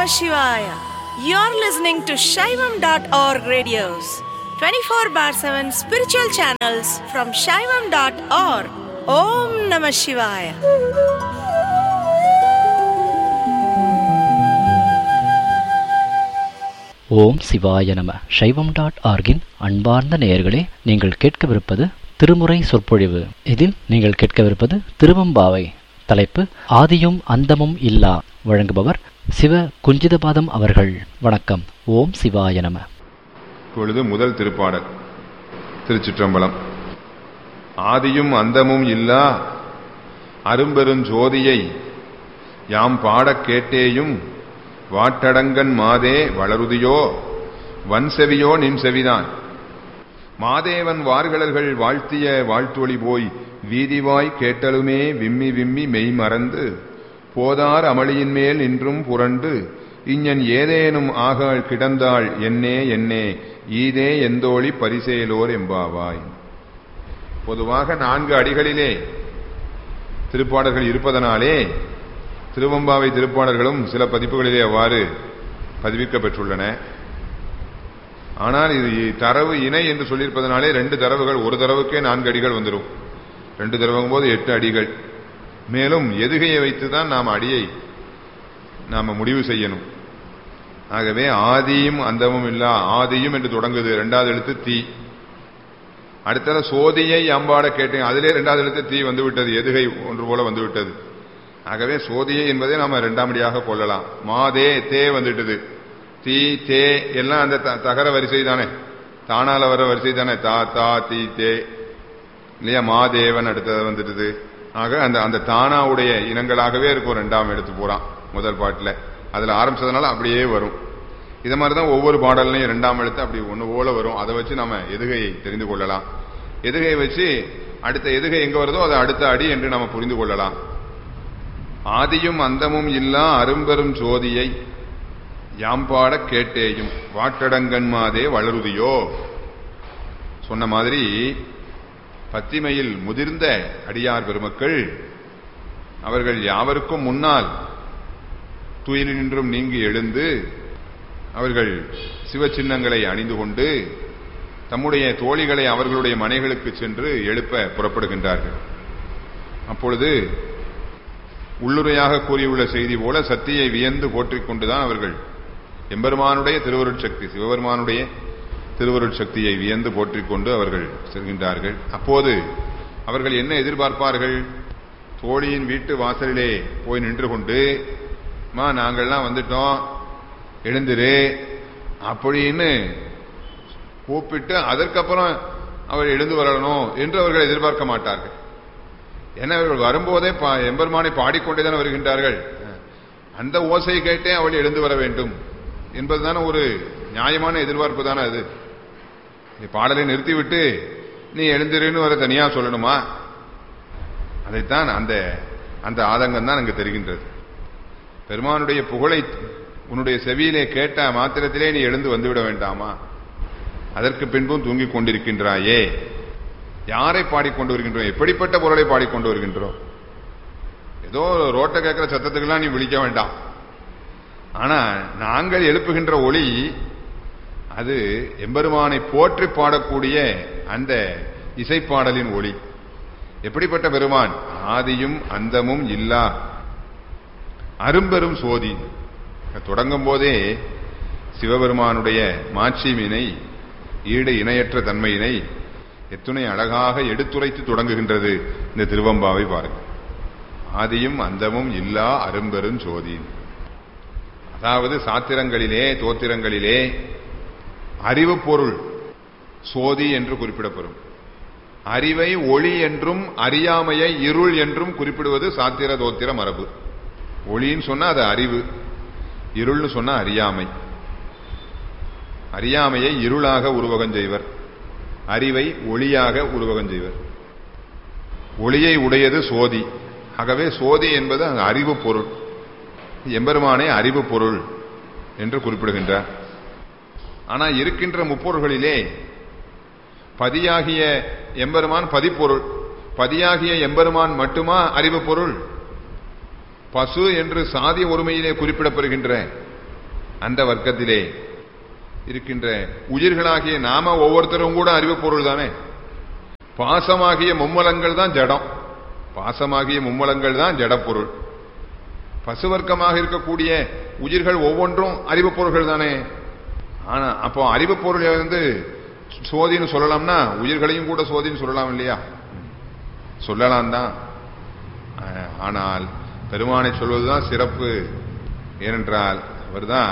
Shivaya. You're listening to Shaivam.org radios, 24 bar 7 spiritual channels from Shaivam.org. Om Namah Shivaya. ஓம் சிவாய நம சைவம் dot ஆர்கின் அன்பார்ந்த நேயர்களே நீங்கள் கேட்கவிருப்பது திருமுறை சொற்பொழிவு இதில் நீங்கள் கேட்கவிருப்பது திருவம்பாவை தலைப்பு ஆதியும் அந்தமும் இல்லா வழங்குபவர் சிவ குஞ்சிதபாதம் அவர்கள் வணக்கம் ஓம் சிவாய நம இப்பொழுது முதல் திருப்பாடல் திருச்சிற்றம்பலம் ஆதியும் அந்தமும் இல்லா அரும்பெருஞ் ஜோதியை யாம் பாடக் கேட்டேயும் வாட்டடங்கன் மாதே வளருதியோ வன்செவியோ நின் செவிதான் மாதேவன் வார்கழல்கள் வாழ்த்திய வாழ்த்தொளி போய் வீதிவாய் கேட்டலுமே விம்மி விம்மி மெய் மறந்து போதார் அமளியின் மேல் நின்றும் புரண்டு இஞ்ஞன் ஏதேனும் ஆகாள் கிடந்தாள் என்னே என்னே ஈதே எந்தோழி பரிசேலோர் எம்பாவாய் பொதுவாக நான்கு அடிகளிலே திருப்பாடல்கள் இருப்பதனாலே திருவம்பாவை திருப்பாடல்களும் சில பதிப்புகளிலே அவ்வாறு பதிவிக்க பெற்றுள்ளன ஆனால் இது தரவு இணை என்று சொல்லியிருப்பதனாலே ரெண்டு தரவுகள் ஒரு தரவுக்கே நான்கு அடிகள் வந்துடும் ரெண்டு தரவுங்கும் போது எட்டு அடிகள் மேலும் எதுகையை வைத்துதான் நாம் அடியை நாம முடிவு செய்யணும் ஆகவே ஆதியும் அந்தமும் இல்லா ஆதியும் என்று தொடங்குது இரண்டாவது எழுத்து தீ அடுத்தது சோதியை அம்பாட கேட்டேன் அதிலே இரண்டாவது எழுத்து தீ வந்து விட்டது எதுகை ஒன்று போல வந்து விட்டது ஆகவே சோதியை என்பதை நாம இரண்டாம் அடியாக கொள்ளலாம் மாதே தே வந்துட்டது தீ தே எல்லாம் அந்த த- தகர வரிசை தானே தானால வர வரிசை தானே தா தா தீ தே இல்லையா மாதேவன் அடுத்தது வந்துட்டுது ஆக அந்த அந்த தானாவுடைய இனங்களாகவே இருக்கும் ரெண்டாம் எடுத்து போறான் முதல் பாட்டுல அதுல ஆரம்பிச்சதுனால அப்படியே வரும் இது மாதிரி தான் ஒவ்வொரு பாடல்லையும் இரண்டாம் எழுத்து அப்படி ஒன்று போல வரும் அதை வச்சு நம்ம எதுகையை தெரிந்து கொள்ளலாம் எதுகையை வச்சு அடுத்த எதுகை எங்க வருதோ அதை அடுத்த அடி என்று நம்ம புரிந்து கொள்ளலாம் ஆதியும் அந்தமும் இல்லா அரும்பெரும் ஜோதியை யாம்பாட கேட்டேயும் வாட்டடங்கன்மாதே வளருதியோ சொன்ன மாதிரி பத்திமையில் முதிர்ந்த அடியார் பெருமக்கள் அவர்கள் யாவருக்கும் முன்னால் துயிலினின்றும் நீங்கி எழுந்து அவர்கள் சிவச்சின்னங்களை அணிந்து கொண்டு தம்முடைய தோழிகளை அவர்களுடைய மனைகளுக்கு சென்று எழுப்ப புறப்படுகின்றார்கள் அப்பொழுது உள்ளுரையாக கூறியுள்ள செய்தி போல சத்தியை வியந்து போற்றிக் கொண்டுதான் அவர்கள் எம்பெருமானுடைய திருவருட்சக்தி சிவபெருமானுடைய திருவருட்சக்தியை வியந்து போற்றிக் கொண்டு அவர்கள் செல்கின்றார்கள் அப்போது அவர்கள் என்ன எதிர்பார்ப்பார்கள் தோழியின் வீட்டு வாசலிலே போய் நின்று கொண்டு மா நாங்கள்லாம் வந்துட்டோம் எழுந்திரு அப்படின்னு கூப்பிட்டு அதற்கப்புறம் அவர் எழுந்து வரணும் என்று அவர்கள் எதிர்பார்க்க மாட்டார்கள் ஏன்னா அவர்கள் வரும்போதே பா- எம்பெருமானை பாடிக்கொண்டேதான் வருகின்றார்கள் அந்த ஓசை கேட்டே அவள் எழுந்து வர வேண்டும் என்பதுதானே ஒரு நியாயமான எதிர்பார்ப்பு தானே அது நீ பாடலை நிறுத்திவிட்டு நீ எழுந்திருன்னு வர தனியா சொல்லணுமா அதைத்தான் அந்த அந்த ஆதங்கம் தான் அங்கு தெரிகின்றது பெருமானுடைய புகழை உன்னுடைய செவியிலே கேட்ட மாத்திரத்திலே நீ எழுந்து வந்துவிட வேண்டாமா அதற்கு பின்பும் தூங்கிக் கொண்டிருக்கின்றாயே யாரை பாடிக்கொண்டு வருகின்றோம் எப்படிப்பட்ட பொருளை பாடிக்கொண்டு வருகின்றோம் ஏதோ ரோட்டை கேட்கிற சத்தத்துக்கெல்லாம் நீ விழிக்க வேண்டாம் ஆனா நாங்கள் எழுப்புகின்ற ஒளி அது எம்பெருமானை போற்றி பாடக்கூடிய அந்த இசைப்பாடலின் ஒளி எப்படிப்பட்ட பெருமான் ஆதியும் அந்தமும் இல்லா அரும்பெரும் சோதி தொடங்கும் போதே சிவபெருமானுடைய மாட்சிமினை ஈடு இணையற்ற தன்மையினை எத்துணை அழகாக எடுத்துரைத்து தொடங்குகின்றது இந்த திருவம்பாவை பாருங்கள் ஆதியும் அந்தமும் இல்லா அரும்பெரும் சோதி அதாவது சாத்திரங்களிலே தோத்திரங்களிலே அறிவு பொருள் சோதி என்று குறிப்பிடப்படும் அறிவை ஒளி என்றும் அறியாமையை இருள் என்றும் குறிப்பிடுவது சாத்திர தோத்திர மரபு ஒளின்னு சொன்னா அது அறிவு இருள்னு சொன்னா அறியாமை அறியாமையை இருளாக உருவகம் செய்வர் அறிவை ஒளியாக உருவகம் செய்வர் ஒளியை உடையது சோதி ஆகவே சோதி என்பது அங்கு அறிவு பொருள் எம்பெருமானே அறிவு பொருள் என்று குறிப்பிடுகின்றார் ஆனால் இருக்கின்ற முப்பொருள்களிலே பதியாகிய எம்பெருமான் பதிப்பொருள் பதியாகிய எம்பெருமான் மட்டுமா அறிவு பொருள் பசு என்று சாதி ஒருமையிலே குறிப்பிடப்படுகின்ற அந்த வர்க்கத்திலே இருக்கின்ற உயிர்களாகிய நாம ஒவ்வொருத்தரும் கூட அறிவு பொருள் தானே பாசமாகிய மும்மலங்கள் தான் ஜடம் பாசமாகிய மும்மலங்கள் தான் ஜடப்பொருள் பசுவர்க்கமாக இருக்கக்கூடிய உயிர்கள் ஒவ்வொன்றும் அறிவு பொருள்கள் தானே ஆனா அப்போ அறிவு பொருள் வந்து சோதின்னு சொல்லலாம்னா உயிர்களையும் கூட சோதின்னு சொல்லலாம் இல்லையா சொல்லலாம் தான் ஆ- ஆனால் பெருமானை சொல்வதுதான் சிறப்பு ஏனென்றால் அவர்தான்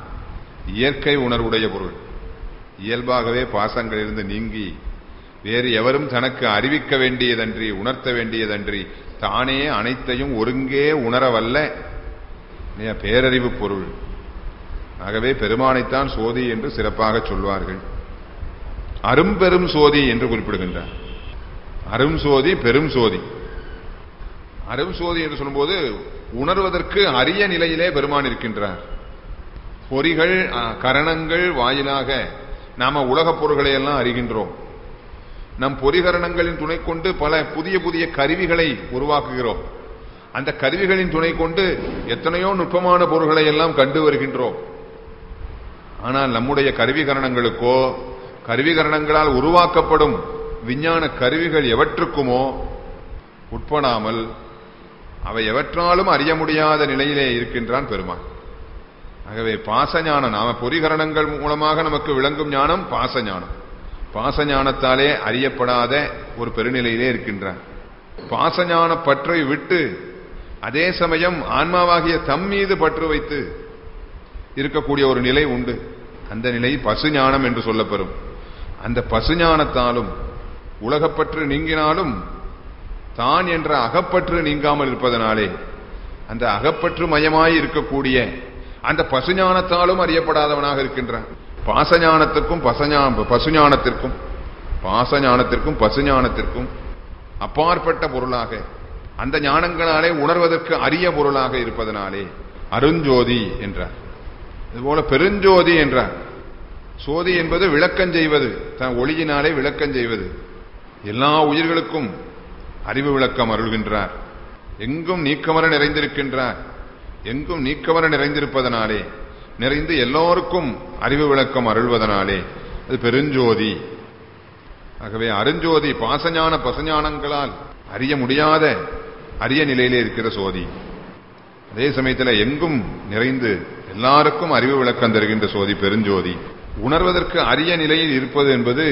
இயற்கை உணர்வுடைய பொருள் இயல்பாகவே பாசங்களிலிருந்து நீங்கி வேறு எவரும் தனக்கு அறிவிக்க வேண்டியதன்றி உணர்த்த வேண்டியதன்றி தானே அனைத்தையும் ஒருங்கே உணரவல்ல இல்லையா? பேரறிவு பொருள் ஆகவே பெருமானைத்தான் சோதி என்று சிறப்பாக சொல்வார்கள் அரும்பெரும் சோதி என்று குறிப்பிடுகின்றார் அரும் சோதி பெரும் சோதி அரும் சோதி என்று சொல்லும்போது உணர்வதற்கு அரிய நிலையிலே பெருமான் இருக்கின்றார் பொறிகள் அ, கரணங்கள் வாயிலாக நாம உலகப் பொருள்களை எல்லாம் அறிகின்றோம் நம் பொறிகரணங்களின் துணை கொண்டு பல புதிய புதிய கருவிகளை உருவாக்குகிறோம் அந்த கருவிகளின் துணை கொண்டு எத்தனையோ நுட்பமான பொருள்களை எல்லாம் கண்டு வருகின்றோம் ஆனால் நம்முடைய கருவிகரணங்களுக்கோ கருவிகரணங்களால் உருவாக்கப்படும் விஞ்ஞான கருவிகள் எவற்றுக்குமோ உட்படாமல் அவை எவற்றாலும் அறிய முடியாத நிலையிலே இருக்கின்றான் பெருமான் ஆகவே பாசஞானம் நாம பொறிகரணங்கள் மூலமாக நமக்கு விளங்கும் ஞானம் பாசஞானம் பாசஞானத்தாலே அறியப்படாத ஒரு பெருநிலையிலே இருக்கின்றான் பாசஞான பற்றை விட்டு அதே சமயம் ஆன்மாவாகிய தம் மீது பற்று வைத்து இருக்கக்கூடிய ஒரு நிலை உண்டு அந்த நிலை பசுஞானம் என்று சொல்லப்பெறும் அந்த பசுஞானத்தாலும் உலகப்பற்று நீங்கினாலும் தான் என்ற அகப்பற்று நீங்காமல் இருப்பதனாலே அந்த அகப்பற்று மயமாய் இருக்கக்கூடிய அந்த பசுஞானத்தாலும் அறியப்படாதவனாக இருக்கின்றான் பாசஞானத்திற்கும் பசஞா பசுஞானத்திற்கும் பாசஞானத்திற்கும் பசுஞானத்திற்கும் அப்பாற்பட்ட பொருளாக அந்த ஞானங்களாலே உணர்வதற்கு அரிய பொருளாக இருப்பதனாலே அருஞ்சோதி என்றார் இதுபோல பெருஞ்சோதி என்றார் சோதி என்பது விளக்கம் செய்வது தன் ஒளியினாலே விளக்கம் செய்வது எல்லா உயிர்களுக்கும் அறிவு விளக்கம் அருள்கின்றார் எங்கும் நீக்கமர நிறைந்திருக்கின்றார் எங்கும் நீக்கமர நிறைந்திருப்பதனாலே நிறைந்து எல்லோருக்கும் அறிவு விளக்கம் அருள்வதனாலே அது பெருஞ்சோதி ஆகவே அருஞ்சோதி பாசஞான பசஞானங்களால் அறிய முடியாத அரிய நிலையிலே இருக்கிற சோதி அதே சமயத்தில் எங்கும் நிறைந்து எல்லாருக்கும் அறிவு விளக்கம் தருகின்ற சோதி பெருஞ்சோதி உணர்வதற்கு அரிய நிலையில் இருப்பது என்பது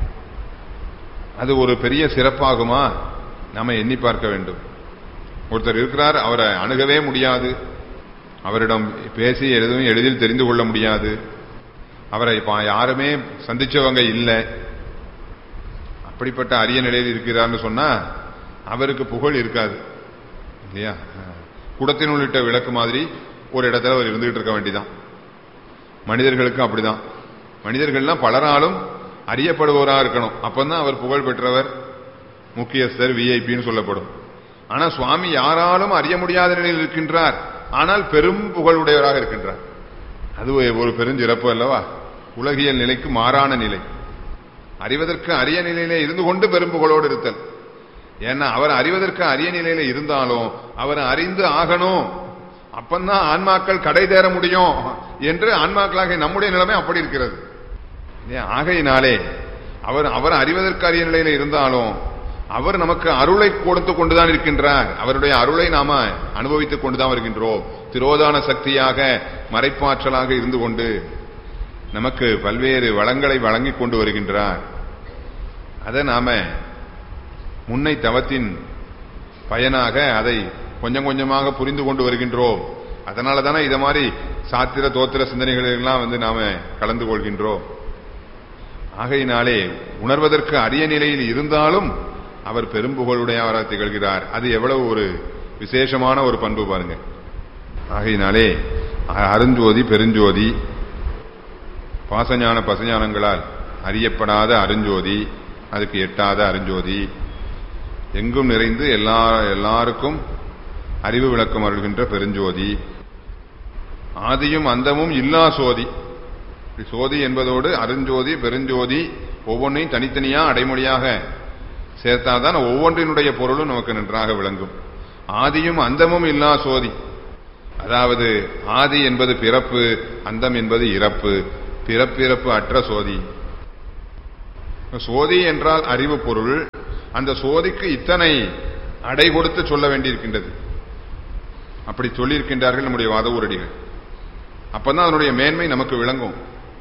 அது ஒரு பெரிய சிறப்பாகுமா நாம எண்ணி பார்க்க வேண்டும் ஒருத்தர் இருக்கிறார் அவரை அணுகவே முடியாது அவரிடம் பேசி எதுவும் எளிதில் தெரிந்து கொள்ள முடியாது அவரை பா- யாருமே சந்திச்சவங்க இல்லை அப்படிப்பட்ட அரிய நிலையில் இருக்கிறார்னு சொன்னா அவருக்கு புகழ் இருக்காது இல்லையா குடத்தின் உள்ளிட்ட விளக்கு மாதிரி ஒரு இடத்துல அவர் இருந்துகிட்டு இருக்க வேண்டிதான் மனிதர்களுக்கும் அப்படிதான் மனிதர்கள்லாம் பலராலும் அறியப்படுவோரா இருக்கணும் அப்பந்தான் அவர் புகழ் பெற்றவர் முக்கியஸ்தர் விஐபின்னு சொல்லப்படும் ஆனா சுவாமி யாராலும் அறிய முடியாத நிலையில் இருக்கின்றார் ஆனால் பெரும் புகழுடையவராக இருக்கின்றார் அது ஒரு பெருஞ்சிறப்பு அல்லவா உலகியல் நிலைக்கு மாறான நிலை அறிவதற்கு அரிய நிலையிலே இருந்து கொண்டு பெரும் புகழோடு இருத்தல் ஏன்னா அவர் அறிவதற்கு அரிய நிலையில இருந்தாலும் அவர் அறிந்து ஆகணும் அப்பந்தான் ஆன்மாக்கள் கடை தேர முடியும் என்று ஆன்மாக்களாக நம்முடைய நிலைமை அப்படி இருக்கிறது இல்லையா? ஆகையினாலே அவர் அவர் அறிவதற்கு அரிய நிலையில இருந்தாலும் அவர் நமக்கு அருளை கொடுத்து கொண்டுதான் இருக்கின்றார் அவருடைய அருளை நாம அனுபவித்துக் கொண்டுதான் வருகின்றோம் திரோதான சக்தியாக மறைப்பாற்றலாக இருந்து கொண்டு நமக்கு பல்வேறு வளங்களை வழங்கிக் கொண்டு வருகின்றார் அதை நாம முன்னை தவத்தின் பயனாக அதை கொஞ்சம் கொஞ்சமாக புரிந்து கொண்டு வருகின்றோம் அதனால தானே இத மாதிரி சாத்திர தோத்திர சிந்தனைகள் எல்லாம் வந்து நாம கலந்து கொள்கின்றோம் ஆகையினாலே உணர்வதற்கு அரிய நிலையில் இருந்தாலும் அவர் பெரும்புகழுடையவராக திகழ்கிறார் அது எவ்வளவு ஒரு விசேஷமான ஒரு பண்பு பாருங்க ஆகையினாலே அ- அருஞ்சோதி பெருஞ்சோதி பாசஞான பசஞானங்களால் அறியப்படாத அருஞ்சோதி அதுக்கு எட்டாத அருஞ்சோதி எங்கும் நிறைந்து எல்லா எல்லாருக்கும் அறிவு விளக்கம் அருள்கின்ற பெருஞ்சோதி ஆதியும் அந்தமும் இல்லா சோதி இப்படி சோதி என்பதோடு அருஞ்சோதி பெருஞ்சோதி ஒவ்வொன்றையும் தனித்தனியா அடைமொழியாக சேர்த்தாதான் ஒவ்வொன்றினுடைய பொருளும் நமக்கு நன்றாக விளங்கும் ஆதியும் அந்தமும் இல்லா சோதி அதாவது ஆதி என்பது பிறப்பு அந்தம் என்பது இறப்பு பிறப்பிறப்பு அற்ற சோதி சோதி என்றால் அறிவு பொருள் அந்த சோதிக்கு இத்தனை அடை கொடுத்து சொல்ல வேண்டியிருக்கின்றது அப்படி சொல்லியிருக்கின்றார்கள் நம்முடைய வாத ஊரடிகள் அப்பதான் அதனுடைய மேன்மை நமக்கு விளங்கும்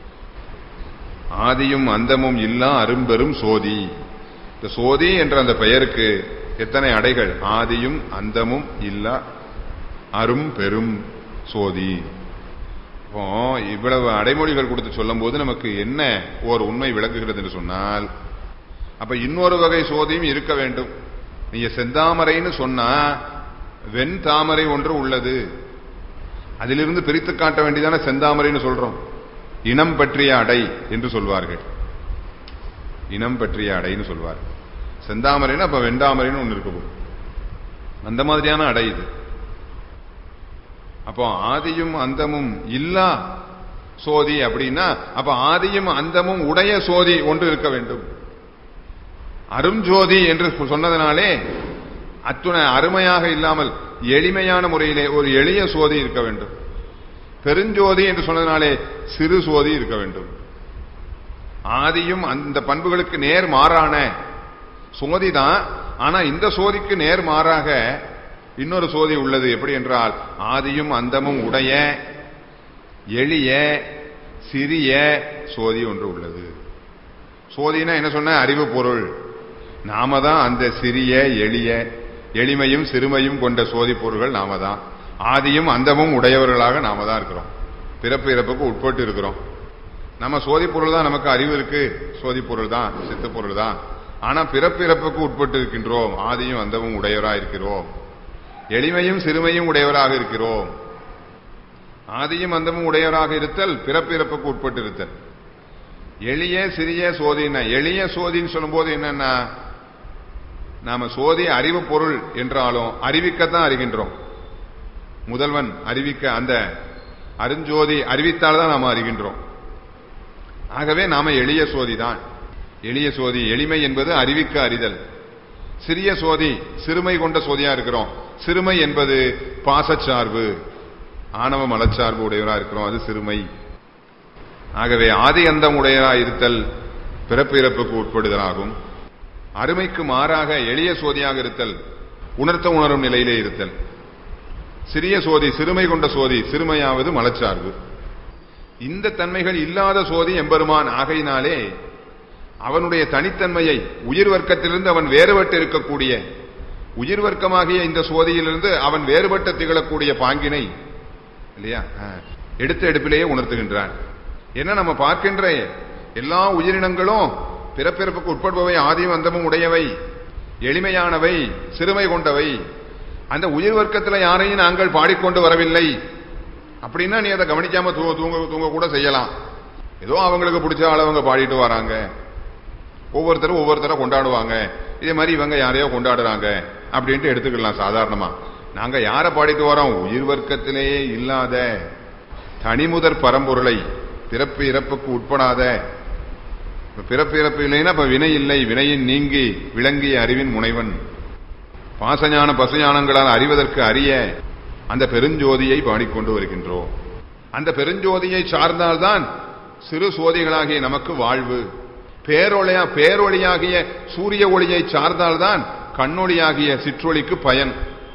ஆதியும் அந்தமும் இல்லா அரும்பெரும் சோதி இந்த சோதி என்ற அந்த பெயருக்கு எத்தனை அடைகள் ஆதியும் அந்தமும் இல்லா அரும் பெரும் சோதி இப்போ இவ்வளவு அடைமொழிகள் கொடுத்து சொல்லும் போது நமக்கு என்ன ஓர் உண்மை விளக்குகிறது என்று சொன்னால் அப்ப இன்னொரு வகை சோதியும் இருக்க வேண்டும் நீங்க செந்தாமரைன்னு சொன்னா வெண் தாமரை ஒன்று உள்ளது அதிலிருந்து பிரித்து காட்ட வேண்டியதான செந்தாமரைன்னு சொல்றோம் இனம் பற்றிய அடை என்று சொல்வார்கள் இனம் பற்றிய அடைன்னு சொல்வார் செந்தாமரைன்னு அப்ப வெண்டாமரைன்னு ஒன்று இருக்கு அந்த மாதிரியான அடை இது அப்போ ஆதியும் அந்தமும் இல்லா சோதி அப்படின்னா அப்ப ஆதியும் அந்தமும் உடைய சோதி ஒன்று இருக்க வேண்டும் அருஞ்சோதி என்று சொன்னதனாலே அத்துணை அருமையாக இல்லாமல் எளிமையான முறையிலே ஒரு எளிய சோதி இருக்க வேண்டும் பெருஞ்சோதி என்று சொன்னதனாலே சிறு சோதி இருக்க வேண்டும் ஆதியும் அந்த பண்புகளுக்கு நேர் மாறான சோதி தான் ஆனா இந்த சோதிக்கு நேர் மாறாக இன்னொரு சோதி உள்ளது எப்படி என்றால் ஆதியும் அந்தமும் உடைய எளிய சிறிய சோதி ஒன்று உள்ளது சோதினா என்ன சொன்ன அறிவு பொருள் நாம தான் அந்த சிறிய எளிய எளிமையும் சிறுமையும் கொண்ட சோதி பொருள்கள் நாம தான் ஆதியும் அந்தமும் உடையவர்களாக நாம தான் இருக்கிறோம் பிறப்பு இறப்புக்கு உட்பட்டு இருக்கிறோம் நம்ம சோதி பொருள் தான் நமக்கு அறிவு இருக்கு சோதி பொருள் தான் சித்த பொருள் தான் ஆனா பிறப்பு இறப்புக்கு உட்பட்டு இருக்கின்றோம் ஆதியும் அந்தமும் உடையவராக இருக்கிறோம் எளிமையும் சிறுமையும் உடையவராக இருக்கிறோம் ஆதியும் அந்தமும் உடையவராக இருத்தல் பிறப்பிறப்புக்கு உட்பட்டு இருத்தல் எளிய சிறிய சோதினா எளிய சோதின்னு சொல்லும்போது என்னன்னா நாம சோதி அறிவு பொருள் என்றாலும் அறிவிக்கத்தான் அறிகின்றோம் முதல்வன் அறிவிக்க அந்த அருஞ்சோதி அறிவித்தால் தான் நாம அறிகின்றோம் ஆகவே நாம எளிய சோதி தான் எளிய சோதி எளிமை என்பது அறிவிக்க அறிதல் சிறிய சோதி சிறுமை கொண்ட சோதியா இருக்கிறோம் சிறுமை என்பது பாசச்சார்பு ஆணவ மலச்சார்பு உடையவரா இருக்கிறோம் அது சிறுமை ஆகவே ஆதி அந்தம் உடையரா இருத்தல் பிறப்பு இறப்புக்கு உட்படுதலாகும் அருமைக்கு மாறாக எளிய சோதியாக இருத்தல் உணர்த்த உணரும் நிலையிலே இருத்தல் சிறிய சோதி சிறுமை கொண்ட சோதி சிறுமையாவது மலச்சார்பு இந்த தன்மைகள் இல்லாத சோதி எம்பெருமான் ஆகையினாலே அவனுடைய தனித்தன்மையை உயிர் வர்க்கத்திலிருந்து அவன் வேறுபட்டு இருக்கக்கூடிய உயிர் வர்க்கமாகிய இந்த சோதியிலிருந்து அவன் வேறுபட்டு திகழக்கூடிய பாங்கினை இல்லையா எடுத்த எடுப்பிலேயே உணர்த்துகின்றான் என்ன நம்ம பார்க்கின்ற எல்லா உயிரினங்களும் பிறப்பிறப்புக்கு உட்படுபவை ஆதியும் அந்தமும் உடையவை எளிமையானவை சிறுமை கொண்டவை அந்த உயிர் வர்க்கத்தில் யாரையும் நாங்கள் பாடிக்கொண்டு வரவில்லை அப்படின்னா நீ அதை கவனிக்காம தூங்க தூங்க தூங்க கூட செய்யலாம் ஏதோ அவங்களுக்கு பிடிச்ச அளவங்க பாடிட்டு வராங்க ஒவ்வொருத்தரும் ஒவ்வொருத்தரை கொண்டாடுவாங்க இதே மாதிரி இவங்க யாரையோ கொண்டாடுறாங்க அப்படின்ட்டு எடுத்துக்கலாம் சாதாரணமா நாங்க யாரை பாடிட்டு வரோம் உயிர் வர்க்கத்திலேயே இல்லாத தனிமுதற் பரம்பொருளை பிறப்பு இறப்புக்கு உட்படாத பிறப்பு இறப்பு இல்லைன்னா இப்ப வினை இல்லை வினையின் நீங்கி விளங்கிய அறிவின் முனைவன் பாசஞான பசுஞானங்களால் அறிவதற்கு அறிய அந்த பெருஞ்சோதியை பாடிக்கொண்டு வருகின்றோம் அந்த பெருஞ்சோதியை சார்ந்தால்தான் சிறு சோதிகளாகிய நமக்கு வாழ்வு பேரொழியா பேரொழியாகிய சூரிய ஒளியை சார்ந்தால்தான் கண்ணொளியாகிய சிற்றொளிக்கு பயன்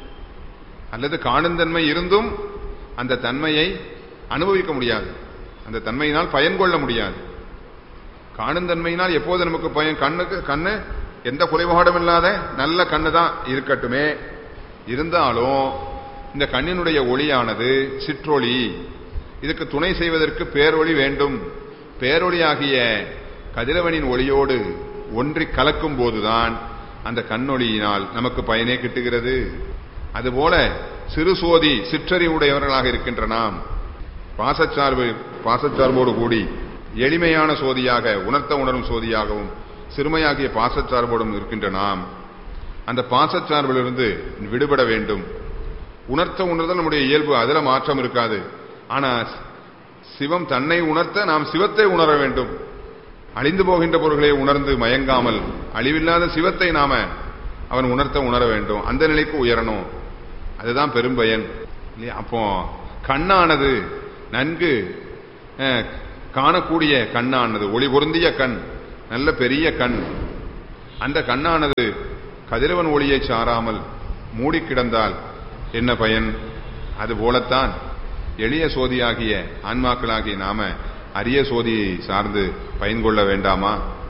அல்லது காணுந்தன்மை இருந்தும் அந்த தன்மையை அனுபவிக்க முடியாது அந்த தன்மையினால் பயன் கொள்ள முடியாது காணுந்தன்மையினால் எப்போது நமக்கு பயன் கண்ணுக்கு கண்ணு எந்த குறைபாடும் இல்லாத நல்ல கண்ணு தான் இருக்கட்டுமே இருந்தாலும் இந்த கண்ணினுடைய ஒளியானது சிற்றொளி இதுக்கு துணை செய்வதற்கு பேரொளி வேண்டும் பேரொளியாகிய கதிரவனின் ஒளியோடு ஒன்றி கலக்கும் போதுதான் அந்த கண்ணொளியினால் நமக்கு பயனே கிட்டுகிறது அதுபோல சிறு சோதி சிற்றறிவுடையவர்களாக இருக்கின்ற நாம் பாசச்சார்பு பாசச்சார்போடு கூடி எளிமையான சோதியாக உணர்த்த உணரும் சோதியாகவும் சிறுமையாகிய பாசச்சார்போடும் இருக்கின்ற நாம் அந்த பாசச்சார்பிலிருந்து விடுபட வேண்டும் உணர்த்த உணர்தல் நம்முடைய இயல்பு அதுல மாற்றம் இருக்காது ஆனா சிவம் தன்னை உணர்த்த நாம் சிவத்தை உணர வேண்டும் அழிந்து போகின்ற பொருள்களை உணர்ந்து மயங்காமல் அழிவில்லாத சிவத்தை நாம அவன் உணர்த்த உணர வேண்டும் அந்த நிலைக்கு உயரணும் அதுதான் பெரும்பயன் இல்லையா அப்போ கண்ணானது நன்கு அஹ், காணக்கூடிய கண்ணானது ஒளி பொருந்திய கண் நல்ல பெரிய கண் அந்த கண்ணானது கதிரவன் ஒளியை சாராமல் மூடி கிடந்தால் என்ன பயன் அது போலத்தான் எளிய சோதியாகிய ஆன்மாக்களாகிய நாம அரிய சோதியை சார்ந்து பயன் கொள்ள வேண்டாமா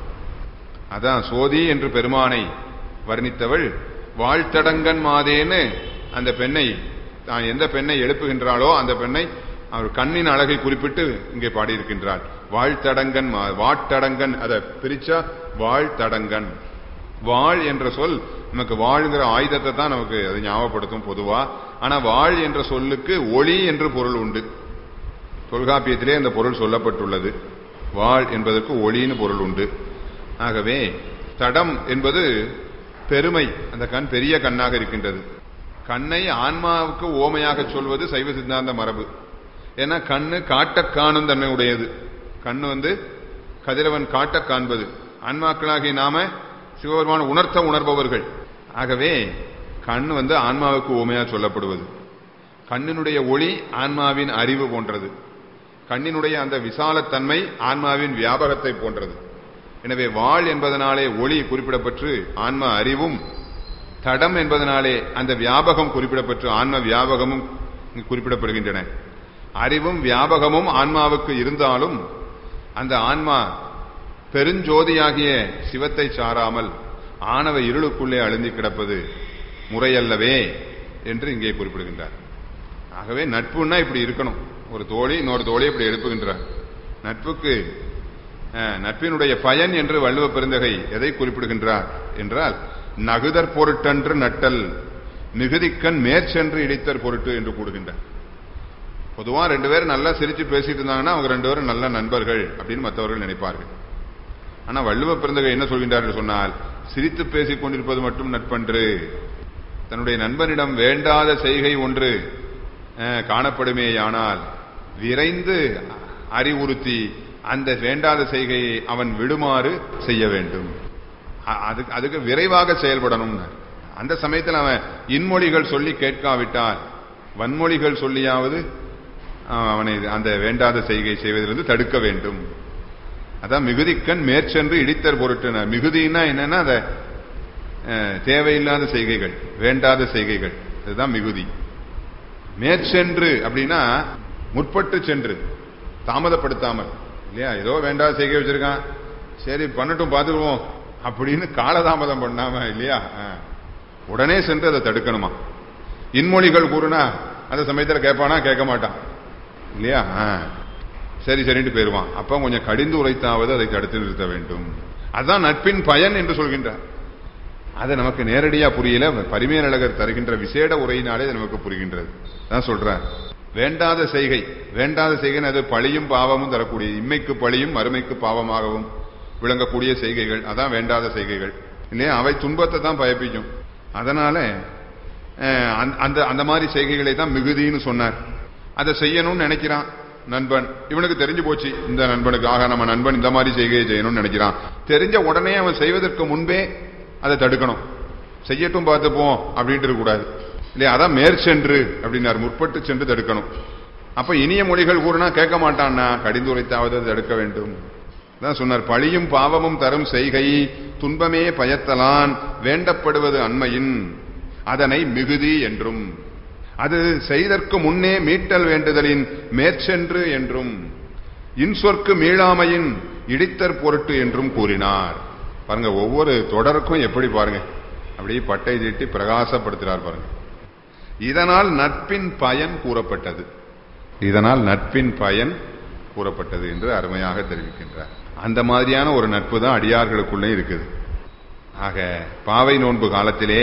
அதான் சோதி என்று பெருமானை வர்ணித்தவள் வாழ்த்தடங்கன் மாதேன்னு அந்த பெண்ணை தான் எந்த பெண்ணை எழுப்புகின்றாளோ அந்த பெண்ணை அவர் கண்ணின் அழகை குறிப்பிட்டு இங்கே பாடியிருக்கின்றாள் வாழ்த்தடங்கன் மா வாட்டடங்கன் அதை பிரிச்சா வாழ்த்தடங்கன் வாழ் என்ற சொல் நமக்கு வாழ்ங்கிற ஆயுதத்தை தான் நமக்கு அது ஞாபகப்படுத்தும் பொதுவா ஆனா வாழ் என்ற சொல்லுக்கு ஒளி என்று பொருள் உண்டு தொல்காப்பியத்திலே அந்த பொருள் சொல்லப்பட்டுள்ளது வாழ் என்பதற்கு ஒளின்னு பொருள் உண்டு ஆகவே தடம் என்பது பெருமை அந்த கண் பெரிய கண்ணாக இருக்கின்றது கண்ணை ஆன்மாவுக்கு ஓமையாக சொல்வது சைவ சித்தாந்த மரபு ஏன்னா கண்ணு காட்டக் காணும் தன்மை உடையது கண்ணு வந்து கதிரவன் காட்டக் காண்பது ஆன்மாக்களாகிய நாம சிவபெருமான உணர்த்த உணர்பவர்கள் ஆகவே கண் வந்து ஆன்மாவுக்கு ஓமையா சொல்லப்படுவது கண்ணினுடைய ஒளி ஆன்மாவின் அறிவு போன்றது கண்ணினுடைய அந்த விசாலத்தன்மை ஆன்மாவின் வியாபகத்தை போன்றது எனவே வாழ் என்பதனாலே ஒளி குறிப்பிடப்பட்டு ஆன்ம அறிவும் தடம் என்பதனாலே அந்த வியாபகம் குறிப்பிடப்பட்டு ஆன்ம வியாபகமும் இங்கு குறிப்பிடப்படுகின்றன அறிவும் வியாபகமும் ஆன்மாவுக்கு இருந்தாலும் அந்த ஆன்மா பெருஞ்சோதியாகிய சிவத்தை சாராமல் ஆணவ இருளுக்குள்ளே அழுந்தி கிடப்பது முறையல்லவே என்று இங்கே குறிப்பிடுகின்றார் ஆகவே நட்புன்னா இப்படி இருக்கணும் ஒரு தோழி இன்னொரு தோழி இப்படி எழுப்புகின்றார் நட்புக்கு அஹ், நட்பினுடைய பயன் என்று வள்ளுவ பெருந்தகை எதை குறிப்பிடுகின்றார் என்றால் நகுதற் பொருட்டன்று நட்டல் மிகுதிக்கண் மேற்சென்று இடித்தற் பொருட்டு என்று கூடுகின்றார் பொதுவா ரெண்டு பேரும் நல்லா சிரிச்சு பேசிட்டு இருந்தாங்கன்னா அவங்க ரெண்டு பேரும் நல்ல நண்பர்கள் அப்படின்னு மற்றவர்கள் நினைப்பார்கள் ஆனா வள்ளுவ பிறந்தகை என்ன சொல்கின்றார் என்று சொன்னால் சிரித்து பேசிக் கொண்டிருப்பது மட்டும் நட்பன்று தன்னுடைய நண்பனிடம் வேண்டாத செய்கை ஒன்று அஹ், காணப்படுமேயானால் விரைந்து அறிவுறுத்தி அந்த வேண்டாத செய்கையை அவன் விடுமாறு செய்ய வேண்டும் அ- அதுக்கு அதுக்கு விரைவாக செயல்படணும் அந்த சமயத்தில் அவன் இன்மொழிகள் சொல்லி கேட்காவிட்டால் வன்மொழிகள் சொல்லியாவது அஹ், அவனை அந்த வேண்டாத செய்கை செய்வதிலிருந்து தடுக்க வேண்டும் அதான் மிகுதிக்கண் மேற்சென்று இடித்தர் பொருட்டு மிகுதினா என்னன்னா அத அஹ், தேவையில்லாத செய்கைகள் வேண்டாத செய்கைகள் இதுதான் மிகுதி மேற்சென்று அப்படின்னா முற்பட்டு சென்று தாமதப்படுத்தாமல் இல்லையா ஏதோ வேண்டாத செய்கை வச்சிருக்கான் சரி பண்ணட்டும் பார்த்துக்குவோம் அப்படின்னு காலதாமதம் பண்ணாம இல்லையா ஆ. உடனே சென்று அதை தடுக்கணுமா இன்மொழிகள் கூறுனா அந்த சமயத்துல கேட்பானா கேட்க மாட்டான் இல்லையா ஆ. சரி சரின்ட்டு போயிருவான் அப்ப கொஞ்சம் கடிந்து உரைத்தாவது அதை தடுத்து நிறுத்த வேண்டும் அதுதான் நட்பின் பயன் என்று சொல்கின்றார் அது நமக்கு நேரடியா புரியல பரிமேலழகர் தருகின்ற விசேட உரையினாலே அது நமக்கு புரிகின்றது தான் சொல்றார் வேண்டாத செய்கை வேண்டாத செய்கைன்னு அது பழியும் பாவமும் தரக்கூடிய இம்மைக்கு பழியும் மறுமைக்கு பாவமாகவும் விளங்கக்கூடிய செய்கைகள் அதான் வேண்டாத செய்கைகள் இல்லையா அவை துன்பத்தை தான் பயப்பிக்கும் அதனால அஹ், அந்த- அந்த அந்த மாதிரி செய்கைகளை தான் மிகுதின்னு சொன்னார் அதை செய்யணும்னு நினைக்கிறான் நண்பன் இவனுக்கு தெரிஞ்சு போச்சு இந்த நண்பனுக்கு ஆக நம்ம நண்பன் இந்த மாதிரி செய்கையை செய்யணும்னு நினைக்கிறான் தெரிஞ்ச உடனே அவன் செய்வதற்கு முன்பே அதை தடுக்கணும் செய்யட்டும் பார்த்துப்போம் அப்படின்ட்டு இருக்கக்கூடாது இல்லையா அதான் மேற்சென்று அப்படின்னார் முற்பட்டு சென்று தடுக்கணும் அப்ப இனிய மொழிகள் கூறினா கேட்க மாட்டான்னா கடிந்துரைத்தாவது அதை தடுக்க வேண்டும் தான் சொன்னார் பழியும் பாவமும் தரும் செய்கை துன்பமே பயத்தலான் வேண்டப்படுவது அண்மையின் அதனை மிகுதி என்றும் அது செய்தற்கு முன்னே மீட்டல் வேண்டுதலின் மேற்சென்று என்றும் இன்சொற்கு மீளாமையின் இடித்தற் பொருட்டு என்றும் கூறினார் பாருங்க ஒவ்வொரு தொடருக்கும் எப்படி பாருங்க அப்படியே பட்டை தீட்டி பிரகாசப்படுத்துறார் பாருங்க இதனால் நட்பின் பயன் கூறப்பட்டது இதனால் நட்பின் பயன் கூறப்பட்டது என்று அருமையாக தெரிவிக்கின்றார் அந்த மாதிரியான ஒரு நட்பு தான் அடியார்களுக்குள்ளே இருக்குது ஆக பாவை நோன்பு காலத்திலே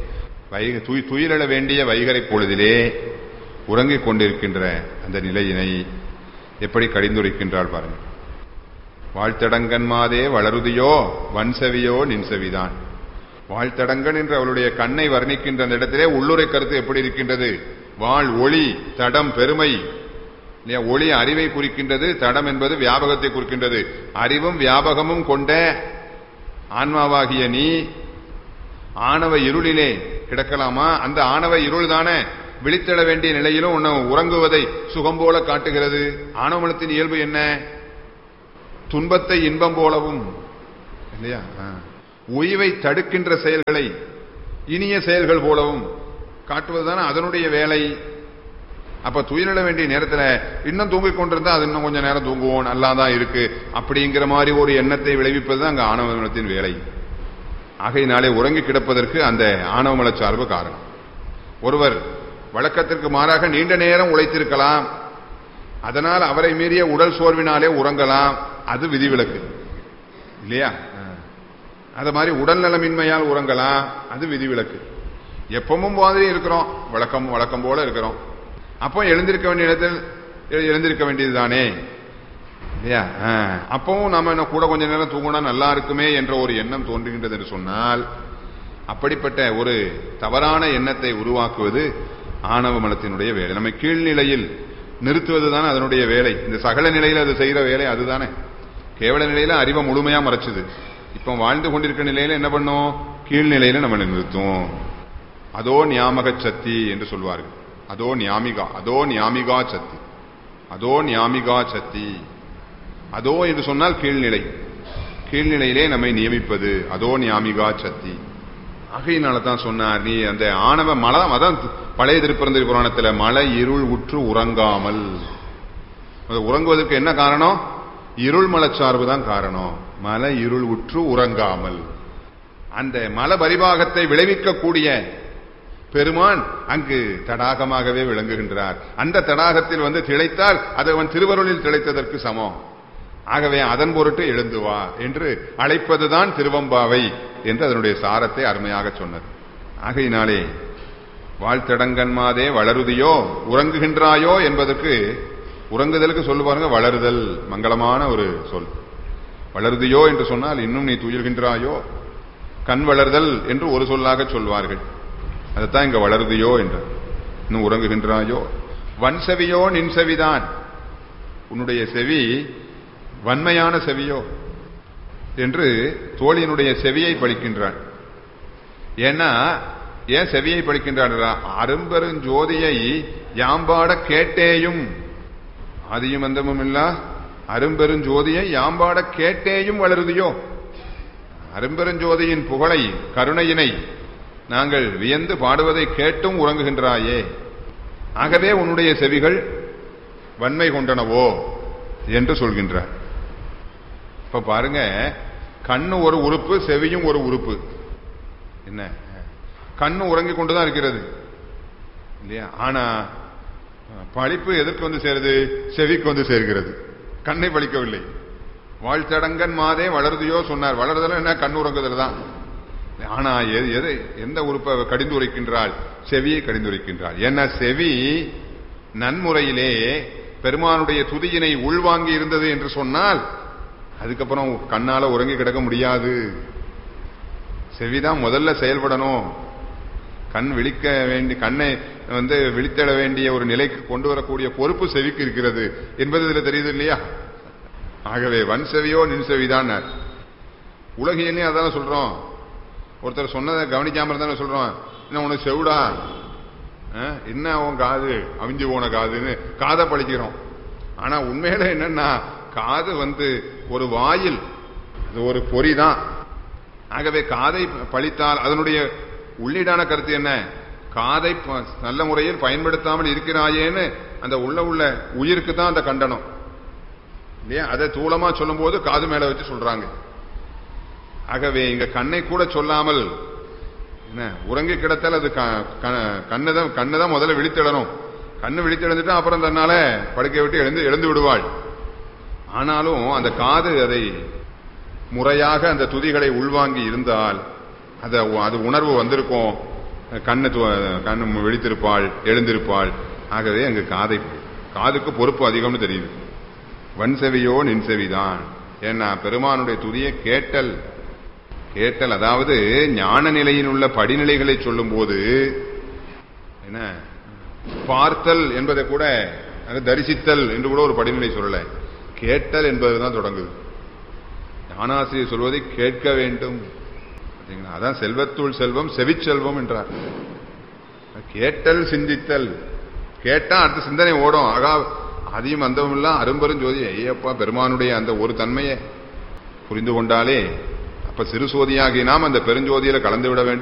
வைக துய் துயிலெழ வேண்டிய வைகரை பொழுதிலே உறங்கிக் கொண்டிருக்கின்ற அந்த நிலையினை எப்படி கடிந்துரைக்கின்றாள் பாருங்க வாழ்த்தடங்கன்மாதே வளருதியோ வன்செவியோ நின்செவிதான் வாழ்த்தடங்கன் என்று அவளுடைய கண்ணை வர்ணிக்கின்ற அந்த இடத்திலே உள்ளுரை கருத்து எப்படி இருக்கின்றது வாழ் ஒளி தடம் பெருமை இல்லையா ஒளி அறிவை குறிக்கின்றது தடம் என்பது வியாபகத்தை குறிக்கின்றது அறிவும் வியாபகமும் கொண்ட ஆன்மாவாகிய நீ ஆணவ இருளிலே கிடக்கலாமா அந்த ஆணவ இருள் தானே விழித்தெழ வேண்டிய நிலையிலும் உன்னை உறங்குவதை சுகம் போல காட்டுகிறது ஆணவமலத்தின் இயல்பு என்ன துன்பத்தை இன்பம் போலவும் இல்லையா ஆ. உய்வை தடுக்கின்ற செயல்களை இனிய செயல்கள் போலவும் காட்டுவதுதானே அதனுடைய வேலை அப்ப துயிலிட வேண்டிய நேரத்துல இன்னும் தூங்கிக் கொண்டிருந்தா அது இன்னும் கொஞ்ச நேரம் தூங்குவோம் நல்லா தான் இருக்கு அப்படிங்கிற மாதிரி ஒரு எண்ணத்தை விளைவிப்பது அங்க ஆணவமலத்தின் வேலை ஆகையினாலே உறங்கி கிடப்பதற்கு அந்த ஆணவமல சார்பு காரணம் ஒருவர் வழக்கத்திற்கு மாறாக நீண்ட நேரம் உழைத்திருக்கலாம் அதனால் அவரை மீறிய உடல் சோர்வினாலே உறங்கலாம் அது விதிவிலக்கு இல்லையா அது மாதிரி உடல் நலமின்மையால் உறங்கலாம் அது விதிவிலக்கு எப்பவும் மாதிரி இருக்கிறோம் வழக்கம் வழக்கம் போல இருக்கிறோம் அப்போ எழுந்திருக்க வேண்டிய இடத்தில் எ- எழுந்திருக்க வேண்டியதுதானே இல்லையா ஆ. அப்பவும் நாம இன்னும் கூட கொஞ்ச நேரம் தூங்கினா நல்லா இருக்குமே என்ற ஒரு எண்ணம் தோன்றுகின்றது என்று சொன்னால் அப்படிப்பட்ட ஒரு தவறான எண்ணத்தை உருவாக்குவது ஆணவ மலத்தினுடைய வேலை நம்ம கீழ்நிலையில் நிறுத்துவதுதான் அதனுடைய வேலை இந்த சகல நிலையில் அது செய்யற வேலை அதுதானே கேவல நிலையில அறிவை முழுமையா மறைச்சுது இப்போ வாழ்ந்து கொண்டிருக்கிற நிலையில என்ன பண்ணும் கீழ்நிலையில நம்மளை நிறுத்தும் அதோ ஞாபக சக்தி என்று சொல்வார்கள் அதோ ஞாமிகா அதோ ஞாமிகா சக்தி அதோ ஞாமிகா சக்தி அதோ என்று சொன்னால் கீழ்நிலை கீழ்நிலையிலே நம்மை நியமிப்பது அதோ ஞாமிகா சக்தி ஆகையினால தான் சொன்னார் நீ அந்த ஆணவ மலை அதான் பழைய திருப்பரந்திரி புராணத்துல மலை இருள் உற்று உறங்காமல் அது உறங்குவதற்கு என்ன காரணம் இருள் மலச்சார்பு தான் காரணம் மலை இருள் உற்று உறங்காமல் அந்த மல பரிபாகத்தை விளைவிக்கக்கூடிய பெருமான் அங்கு தடாகமாகவே விளங்குகின்றார் அந்த தடாகத்தில் வந்து திளைத்தால் அது அவன் திருவருளில் திளைத்ததற்கு சமம் ஆகவே அதன் பொருட்டு எழுந்து வா என்று அழைப்பதுதான் திருவம்பாவை என்று அதனுடைய சாரத்தை அருமையாக சொன்னது ஆகையினாலே வாழ்த்தடங்கன்மாதே வளருதியோ உறங்குகின்றாயோ என்பதற்கு உறங்குதலுக்கு சொல்லு பாருங்க வளருதல் மங்களமான ஒரு சொல் வளருதியோ என்று சொன்னால் இன்னும் நீ துயில்கின்றாயோ கண் வளர்தல் என்று ஒரு சொல்லாக சொல்வார்கள் அதுதான் இங்க வளருதியோ என்று இன்னும் உறங்குகின்றாயோ வன் செவியோ நின் செவிதான் உன்னுடைய செவி வன்மையான செவியோ என்று தோழியினுடைய செவியை பழிக்கின்றான் ஏன்னா ஏன் செவியை பழிக்கின்றான் அரும்பெருஞ்சோதியை யாம்பாட கேட்டேயும் ஆதியும் அந்தமும் இல்லா அரும்பெருஞ்சோதியை யாம்பாட கேட்டேயும் வளருதியோ அரும்பெருஞ்சோதியின் புகழை கருணையினை நாங்கள் வியந்து பாடுவதை கேட்டும் உறங்குகின்றாயே ஆகவே உன்னுடைய செவிகள் வன்மை கொண்டனவோ என்று சொல்கின்றார் இப்ப பாருங்க கண்ணு ஒரு உறுப்பு செவியும் ஒரு உறுப்பு என்ன கண்ணு உறங்கிக் கொண்டுதான் இருக்கிறது இல்லையா ஆனா பழிப்பு எதற்கு வந்து சேருது செவிக்கு வந்து சேர்கிறது கண்ணை பழிக்கவில்லை வாழ்த்தடங்கன் மாதே வளருதையோ சொன்னார் வளருதல் என்ன கண் உறங்குதல் தான் ஆனா எது எதை எந்த உறுப்பை கடிந்து உரைக்கின்றாள் செவியை கடிந்து உரைக்கின்றாள் ஏன்னா செவி நன்முறையிலே பெருமானுடைய துதியினை உள்வாங்கி இருந்தது என்று சொன்னால் அதுக்கப்புறம் கண்ணால உறங்கி கிடக்க முடியாது செவிதான் முதல்ல செயல்படணும் கண் விழிக்க வேண்டி கண்ணை வந்து விழித்தெழ வேண்டிய ஒரு நிலைக்கு கொண்டு வரக்கூடிய பொறுப்பு செவிக்கு இருக்கிறது என்பது இதுல தெரியுது இல்லையா ஆகவே வன் செவியோ நின் செவிதான் உலகியலையும் அதான சொல்றோம் ஒருத்தர் சொன்னதை கவனிக்காம இருந்தாலும் சொல்றோம் என்ன உனக்கு செவிடா அஹ், என்ன உன் காது அவிஞ்சு போன காதுன்னு காதை பழிக்கிறோம் ஆனா உண்மையில என்னன்னா காது வந்து ஒரு வாயில் அது ஒரு பொறி தான் ஆகவே காதை பழித்தால் அதனுடைய உள்ளீடான கருத்து என்ன காதை ப- நல்ல முறையில் பயன்படுத்தாமல் இருக்கிறாயேன்னு அந்த உள்ள உள்ள உயிருக்கு தான் அந்த கண்டனம் இல்லையா அதை தூளமா சொல்லும்போது காது மேல வச்சு சொல்றாங்க ஆகவே இங்க கண்ணை கூட சொல்லாமல் என்ன உறங்கி கிடத்தால் அது கண்ணு தான் கண்ணு தான் முதல்ல விழித்திடணும் கண்ணு விழித்தெழுந்துட்டா அப்புறம் தன்னால படுக்கை விட்டு எழுந்து எழுந்து விடுவாள் ஆனாலும் அந்த காது அதை முறையாக அந்த துதிகளை உள்வாங்கி இருந்தால் அது அது உணர்வு வந்திருக்கும் கண்ணு து- கண்ணு விழித்திருப்பாள் எழுந்திருப்பாள் ஆகவே அங்கு காதை காதுக்கு பொறுப்பு அதிகம்னு தெரியுது வன் செவியோ நின் செவிதான் ஏன்னா பெருமானுடைய துதியை கேட்டல் கேட்டல் அதாவது ஞான நிலையில் உள்ள படிநிலைகளை சொல்லும்போது என்ன பார்த்தல் என்பதை கூட அது தரிசித்தல் என்று கூட ஒரு படிநிலை சொல்லல கேட்டல் என்பதுதான் தொடங்குது ஞானாசிரியர் சொல்வதை கேட்க வேண்டும் பார்த்தீங்களா? அதான் செல்வத்துள் செல்வம் செவிச்செல்வம் என்றார் கேட்டல் சிந்தித்தல் கேட்டா அடுத்த சிந்தனை ஓடும் ஆகா அதையும் அந்தமில்லாம் அரும்பெரும் ஜோதி ஐயப்பா பெருமானுடைய அந்த ஒரு தன்மையை புரிந்து கொண்டாலே அப்ப சிறு சோதியாகி நாம் அந்த பெருஞ்சோதியில கலந்து விட வேண்டும்